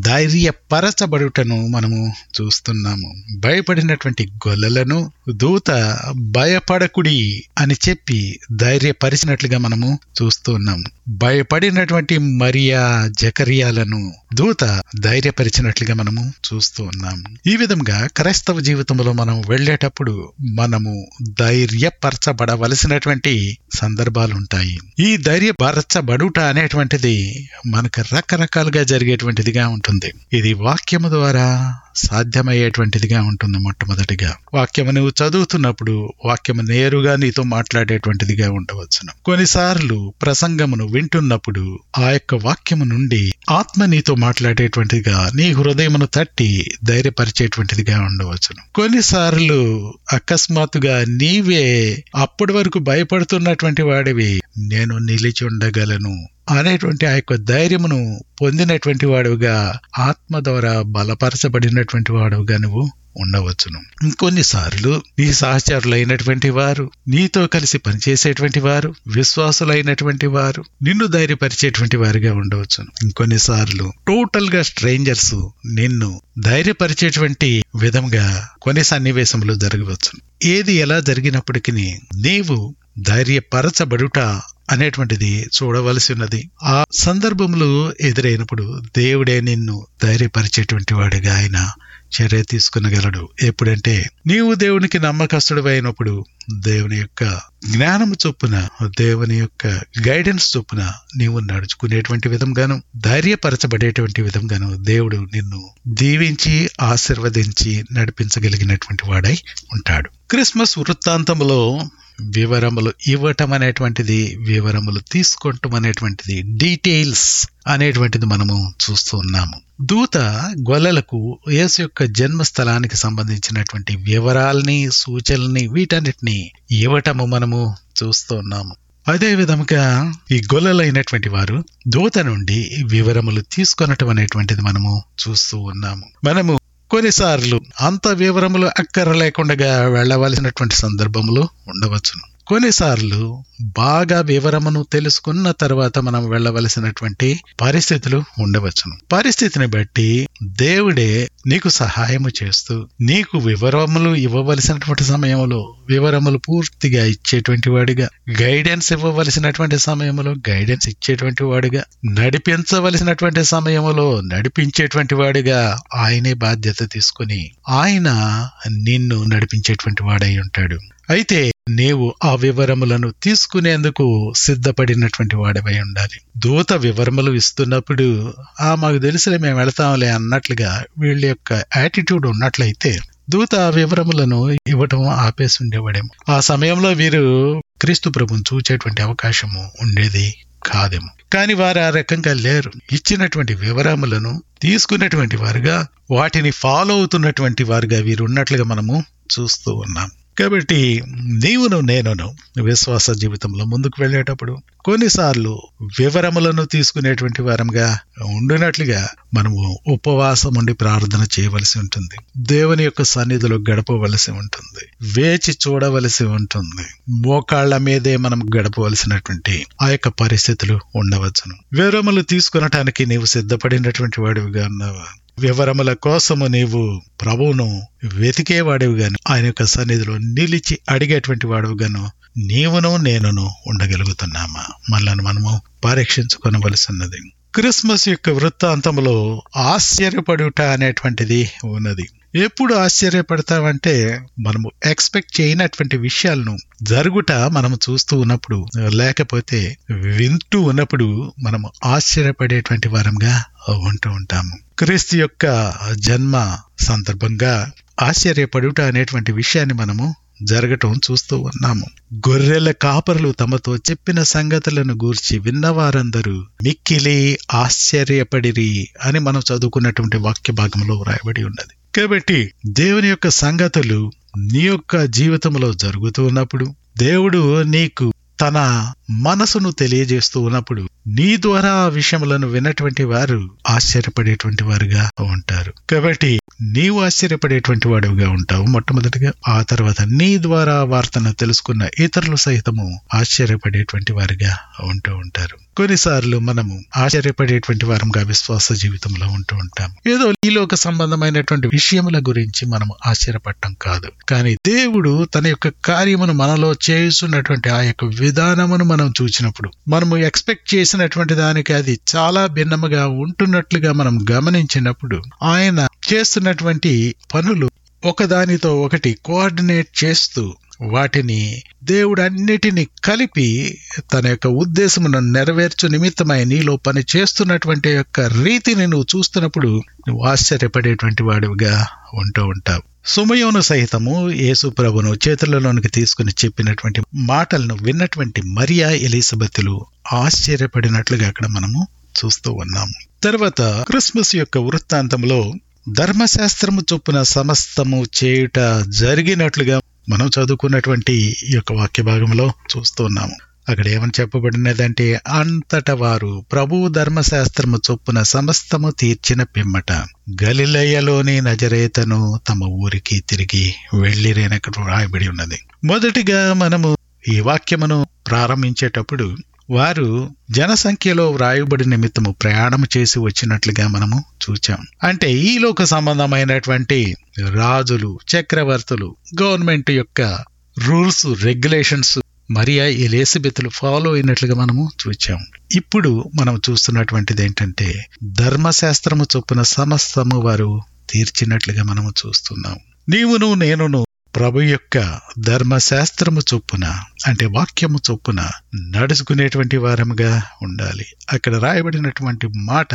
ధైర్యపరచబడుటను మనము చూస్తున్నాము భయపడినటువంటి గొల్లలను దూత భయపడకుడి అని చెప్పి ధైర్యపరిచినట్లుగా మనము చూస్తున్నాము భయపడినటువంటి మరియా జకరియాలను దూత ధైర్యపరిచినట్లుగా మనము చూస్తూ ఉన్నాము ఈ విధంగా క్రైస్తవ జీవితంలో మనం వెళ్ళేటప్పుడు మనము ధైర్యపరచబడవలసినటువంటి సందర్భాలు ఉంటాయి ఈ ధైర్యపరచబడుట అనేటువంటిది మనకు రకరకాలుగా జరిగేటువంటిదిగా ఉంటుంది ఇది వాక్యము ద్వారా సాధ్యమయ్యేటువంటిదిగా ఉంటుంది మొట్టమొదటిగా వాక్యము నువ్వు చదువుతున్నప్పుడు వాక్యము నేరుగా నీతో మాట్లాడేటువంటిదిగా ఉండవచ్చును కొన్నిసార్లు ప్రసంగమును వింటున్నప్పుడు ఆ యొక్క వాక్యము నుండి ఆత్మ నీతో మాట్లాడేటువంటిదిగా నీ హృదయమును తట్టి ధైర్యపరిచేటువంటిదిగా ఉండవచ్చును కొన్నిసార్లు అకస్మాత్తుగా నీవే అప్పటి వరకు భయపడుతున్నటువంటి వాడివి నేను నిలిచి ఉండగలను అనేటువంటి ఆ యొక్క ధైర్యమును పొందినటువంటి వాడుగా ఆత్మ ద్వారా బలపరచబడినటువంటి వాడుగా నువ్వు ఉండవచ్చును ఇంకొన్నిసార్లు నీ సహచరులైనటువంటి వారు నీతో కలిసి పనిచేసేటువంటి వారు విశ్వాసులైనటువంటి వారు నిన్ను ధైర్యపరిచేటువంటి వారిగా ఉండవచ్చును ఇంకొన్నిసార్లు టోటల్ గా స్ట్రేంజర్స్ నిన్ను ధైర్యపరిచేటువంటి విధంగా కొన్ని సన్నివేశములు జరగవచ్చును ఏది ఎలా జరిగినప్పటికీ నీవు ధైర్యపరచబడుట అనేటువంటిది చూడవలసి ఉన్నది ఆ సందర్భంలో ఎదురైనప్పుడు దేవుడే నిన్ను ధైర్యపరిచేటువంటి వాడిగా ఆయన చర్య తీసుకునగలడు ఎప్పుడంటే నీవు దేవునికి నమ్మకస్తుడు అయినప్పుడు దేవుని యొక్క జ్ఞానము చొప్పున దేవుని యొక్క గైడెన్స్ చొప్పున నీవు నడుచుకునేటువంటి విధంగాను ధైర్యపరచబడేటువంటి విధంగాను దేవుడు నిన్ను దీవించి ఆశీర్వదించి నడిపించగలిగినటువంటి వాడై ఉంటాడు క్రిస్మస్ వృత్తాంతంలో వివరములు ఇవ్వటం అనేటువంటిది వివరములు తీసుకోవటం అనేటువంటిది డీటెయిల్స్ అనేటువంటిది మనము చూస్తూ ఉన్నాము దూత గొల్లలకు యేసు యొక్క జన్మస్థలానికి సంబంధించినటువంటి వివరాల్ని సూచనల్ని వీటన్నిటిని ఇవ్వటము మనము చూస్తూ ఉన్నాము అదే విధముగా ఈ గొల్లలైనటువంటి వారు దూత నుండి వివరములు తీసుకొనటం అనేటువంటిది మనము చూస్తూ ఉన్నాము మనము కొన్నిసార్లు అంత వివరములు అక్కర లేకుండా వెళ్ళవలసినటువంటి సందర్భములు ఉండవచ్చును కొన్నిసార్లు బాగా వివరమును తెలుసుకున్న తర్వాత మనం వెళ్ళవలసినటువంటి పరిస్థితులు ఉండవచ్చును పరిస్థితిని బట్టి దేవుడే నీకు సహాయము చేస్తూ నీకు వివరములు ఇవ్వవలసినటువంటి సమయంలో వివరములు పూర్తిగా ఇచ్చేటువంటి వాడిగా గైడెన్స్ ఇవ్వవలసినటువంటి సమయంలో గైడెన్స్ ఇచ్చేటువంటి వాడిగా నడిపించవలసినటువంటి సమయంలో నడిపించేటువంటి వాడిగా ఆయనే బాధ్యత తీసుకుని ఆయన నిన్ను నడిపించేటువంటి వాడై ఉంటాడు అయితే నీవు ఆ వివరములను తీసుకునేందుకు సిద్ధపడినటువంటి వాడివై ఉండాలి దూత వివరములు ఇస్తున్నప్పుడు ఆ మాకు తెలిసిలే మేము వెళతాంలే అన్నట్లుగా వీళ్ళ యొక్క యాటిట్యూడ్ ఉన్నట్లయితే దూత ఆ వివరములను ఇవ్వటం ఆపేసి ఉండేవాడేమో ఆ సమయంలో వీరు క్రీస్తు ప్రభుని చూచేటువంటి అవకాశము ఉండేది కాదేమో కానీ వారు ఆ రకంగా లేరు ఇచ్చినటువంటి వివరములను తీసుకున్నటువంటి వారుగా వాటిని ఫాలో అవుతున్నటువంటి వారుగా వీరు ఉన్నట్లుగా మనము చూస్తూ ఉన్నాం కాబట్టి నీవును నేనును విశ్వాస జీవితంలో ముందుకు వెళ్ళేటప్పుడు కొన్నిసార్లు వివరములను తీసుకునేటువంటి వారంగా ఉండినట్లుగా మనము ఉపవాసం ఉండి ప్రార్థన చేయవలసి ఉంటుంది దేవుని యొక్క సన్నిధిలో గడపవలసి ఉంటుంది వేచి చూడవలసి ఉంటుంది మోకాళ్ల మీదే మనం గడపవలసినటువంటి ఆ యొక్క పరిస్థితులు ఉండవచ్చును వివరములు తీసుకునటానికి నీవు సిద్ధపడినటువంటి వాడివిగా ఉన్నావా వివరముల కోసము నీవు ప్రభువును వెతికేవాడివిగాను ఆయన యొక్క సన్నిధిలో నిలిచి అడిగేటువంటి వాడివిగాను నీవును నేనును ఉండగలుగుతున్నామా మనల్ని మనము పరీక్షించుకొనవలసిన్నది క్రిస్మస్ యొక్క వృత్తాంతంలో ఆశ్చర్యపడుట అనేటువంటిది ఉన్నది ఎప్పుడు ఆశ్చర్యపడతామంటే మనము ఎక్స్పెక్ట్ చేయనటువంటి విషయాలను జరుగుట మనం చూస్తూ ఉన్నప్పుడు లేకపోతే వింటూ ఉన్నప్పుడు మనము ఆశ్చర్యపడేటువంటి వారంగా ఉంటూ ఉంటాము క్రీస్తు యొక్క జన్మ సందర్భంగా ఆశ్చర్యపడుట అనేటువంటి విషయాన్ని మనము జరగటం చూస్తూ ఉన్నాము గొర్రెల కాపరులు తమతో చెప్పిన సంగతులను గూర్చి విన్నవారందరూ మిక్కిలి ఆశ్చర్యపడిరి అని మనం చదువుకున్నటువంటి వాక్య భాగంలో వ్రాయబడి ఉన్నది కాబట్టి దేవుని యొక్క సంగతులు నీ యొక్క జీవితంలో జరుగుతూ ఉన్నప్పుడు దేవుడు నీకు తన మనసును తెలియజేస్తూ ఉన్నప్పుడు నీ ద్వారా ఆ విషయములను విన్నటువంటి వారు ఆశ్చర్యపడేటువంటి వారుగా ఉంటారు కాబట్టి నీవు ఆశ్చర్యపడేటువంటి వాడుగా ఉంటావు మొట్టమొదటిగా ఆ తర్వాత నీ ద్వారా వార్తను తెలుసుకున్న ఇతరులు సైతము ఆశ్చర్యపడేటువంటి వారిగా ఉంటూ ఉంటారు కొన్నిసార్లు మనము ఆశ్చర్యపడేటువంటి వారంగా విశ్వాస జీవితంలో ఉంటూ ఉంటాం ఏదో ఈలోక సంబంధమైనటువంటి విషయముల గురించి మనము ఆశ్చర్యపడటం కాదు కానీ దేవుడు తన యొక్క కార్యమును మనలో చేస్తున్నటువంటి ఆ యొక్క విధానమును మనం చూసినప్పుడు మనము ఎక్స్పెక్ట్ చేసినటువంటి దానికి అది చాలా భిన్నముగా ఉంటున్నట్లుగా మనం గమనించినప్పుడు ఆయన చేస్తున్నటువంటి పనులు ఒకదానితో ఒకటి కోఆర్డినేట్ చేస్తూ వాటిని దేవుడు అన్నిటిని కలిపి తన యొక్క ఉద్దేశమును నెరవేర్చు నిమిత్తమై నీలో పని చేస్తున్నటువంటి యొక్క రీతిని నువ్వు చూస్తున్నప్పుడు నువ్వు ఆశ్చర్యపడేటువంటి వాడివిగా ఉంటూ ఉంటావు సుమయోను సహితము యేసు ప్రభును చేతులలోనికి తీసుకుని చెప్పినటువంటి మాటలను విన్నటువంటి మరియా ఎలిజబెత్లు ఆశ్చర్యపడినట్లుగా అక్కడ మనము చూస్తూ ఉన్నాము తర్వాత క్రిస్మస్ యొక్క వృత్తాంతంలో ధర్మశాస్త్రము చొప్పున సమస్తము చేయుట జరిగినట్లుగా మనం చదువుకున్నటువంటి ఈ యొక్క వాక్య భాగంలో చూస్తూ ఉన్నాము అక్కడ ఏమని చెప్పబడినదంటే అంతట వారు ప్రభు ధర్మశాస్త్రము చొప్పున సమస్తము తీర్చిన పిమ్మట గలిలయలోని నజరేతను తమ ఊరికి తిరిగి వెళ్లిరేనక్కడ రాయబడి ఉన్నది మొదటిగా మనము ఈ వాక్యమును ప్రారంభించేటప్పుడు వారు జనసంఖ్యలో వ్రాయబడి నిమిత్తము ప్రయాణం చేసి వచ్చినట్లుగా మనము చూచాం అంటే ఈ లోక సంబంధమైనటువంటి రాజులు చక్రవర్తులు గవర్నమెంట్ యొక్క రూల్స్ రెగ్యులేషన్స్ మరియా ఎలేసబెత్తులు ఫాలో అయినట్లుగా మనము చూచాం ఇప్పుడు మనం చూస్తున్నటువంటిది ఏంటంటే ధర్మశాస్త్రము చొప్పున సమస్తము వారు తీర్చినట్లుగా మనము చూస్తున్నాం నీవును నేనును ప్రభు యొక్క ధర్మశాస్త్రము చొప్పున అంటే వాక్యము చొప్పున నడుచుకునేటువంటి వారముగా ఉండాలి అక్కడ రాయబడినటువంటి మాట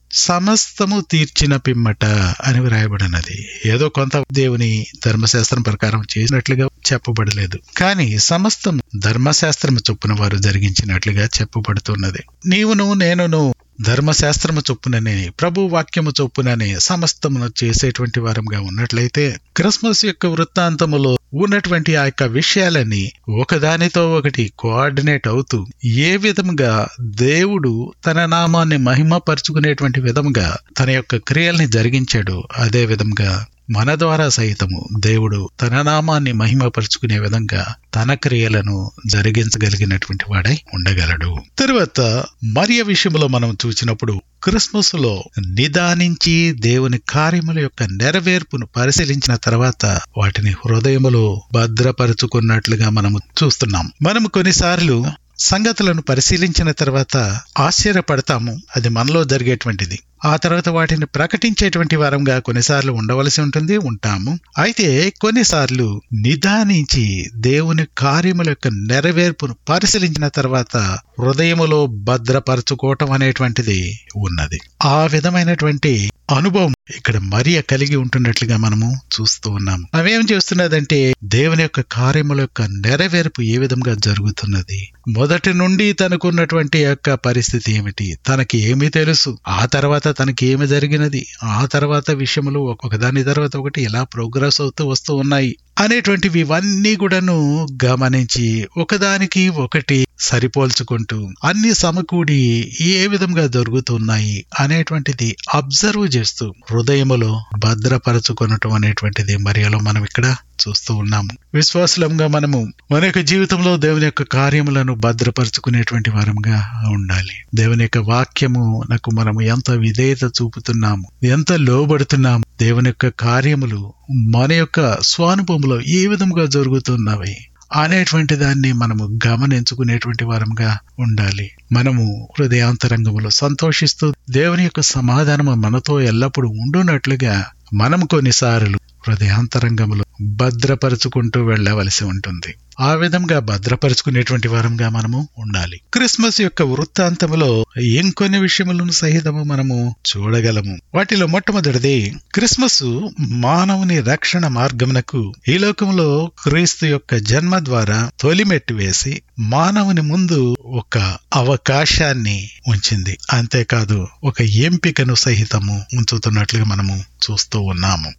సమస్తము తీర్చిన పిమ్మట అని వ్రాయబడినది ఏదో కొంత దేవుని ధర్మశాస్త్రం ప్రకారం చేసినట్లుగా చెప్పబడలేదు కానీ సమస్తం ధర్మశాస్త్రము చొప్పున వారు జరిగించినట్లుగా చెప్పబడుతున్నది నీవును నేనును ధర్మశాస్త్రము చొప్పుననే ప్రభు వాక్యము చొప్పుననే సమస్తమును చేసేటువంటి వారంగా ఉన్నట్లయితే క్రిస్మస్ యొక్క వృత్తాంతములో ఉన్నటువంటి ఆ యొక్క విషయాలన్నీ ఒకదానితో ఒకటి కోఆర్డినేట్ అవుతూ ఏ విధముగా దేవుడు తన నామాన్ని మహిమపరుచుకునేటువంటి విధముగా తన యొక్క క్రియల్ని జరిగించాడు అదే విధంగా మన ద్వారా సైతము దేవుడు తన నామాన్ని మహిమపరుచుకునే విధంగా తన క్రియలను జరిగించగలిగినటువంటి వాడై ఉండగలడు తరువాత మరియ విషయంలో మనం చూసినప్పుడు క్రిస్మస్ లో నిదానించి దేవుని కార్యముల యొక్క నెరవేర్పును పరిశీలించిన తర్వాత వాటిని హృదయములో భద్రపరుచుకున్నట్లుగా మనము చూస్తున్నాం మనము కొన్నిసార్లు సంగతులను పరిశీలించిన తర్వాత ఆశ్చర్యపడతాము అది మనలో జరిగేటువంటిది ఆ తర్వాత వాటిని ప్రకటించేటువంటి వారంగా కొన్నిసార్లు ఉండవలసి ఉంటుంది ఉంటాము అయితే కొన్నిసార్లు నిదానించి దేవుని కార్యముల యొక్క నెరవేర్పును పరిశీలించిన తర్వాత హృదయములో భద్రపరచుకోవటం అనేటువంటిది ఉన్నది ఆ విధమైనటువంటి అనుభవం ఇక్కడ మరియ కలిగి ఉంటున్నట్లుగా మనము చూస్తూ ఉన్నాము అవేం చేస్తున్నదంటే దేవుని యొక్క కార్యముల యొక్క నెరవేర్పు ఏ విధంగా జరుగుతున్నది మొదటి నుండి తనకున్నటువంటి యొక్క పరిస్థితి ఏమిటి తనకి ఏమి తెలుసు ఆ తర్వాత తనకి ఏమి జరిగినది ఆ తర్వాత విషయములు ఒకదాని తర్వాత ఒకటి ఎలా ప్రోగ్రెస్ అవుతూ వస్తూ ఉన్నాయి అనేటువంటివి ఇవన్నీ కూడాను గమనించి ఒకదానికి ఒకటి సరిపోల్చుకుంటూ అన్ని సమకూడి ఏ విధంగా జరుగుతున్నాయి అనేటువంటిది అబ్జర్వ్ చేస్తూ హృదయములో భద్రపరచుకొనటం అనేటువంటిది మరియలో మనం ఇక్కడ చూస్తూ ఉన్నాము విశ్వాసులంగా మనము మన యొక్క జీవితంలో దేవుని యొక్క కార్యములను భద్రపరచుకునేటువంటి వారంగా ఉండాలి దేవుని యొక్క వాక్యము నాకు మనము ఎంత విధేయత చూపుతున్నాము ఎంత లోబడుతున్నాము దేవుని యొక్క కార్యములు మన యొక్క స్వానుభవంలో ఏ విధముగా జరుగుతున్నవి అనేటువంటి దాన్ని మనము గమనించుకునేటువంటి వారంగా ఉండాలి మనము హృదయాంతరంగములో సంతోషిస్తూ దేవుని యొక్క సమాధానము మనతో ఎల్లప్పుడూ ఉండునట్లుగా మనము కొన్నిసార్లు హృదయాంతరంగములో భద్రపరుచుకుంటూ వెళ్ళవలసి ఉంటుంది ఆ విధంగా భద్రపరుచుకునేటువంటి వారంగా మనము ఉండాలి క్రిస్మస్ యొక్క వృత్తాంతములో ఇంకొన్ని విషయములను సహితము మనము చూడగలము వాటిలో మొట్టమొదటిది క్రిస్మస్ మానవుని రక్షణ మార్గమునకు ఈ లోకంలో క్రీస్తు యొక్క జన్మ ద్వారా తొలిమెట్టు వేసి మానవుని ముందు ఒక అవకాశాన్ని ఉంచింది అంతేకాదు ఒక ఎంపికను సహితము ఉంచుతున్నట్లుగా మనము చూస్తూ ఉన్నాము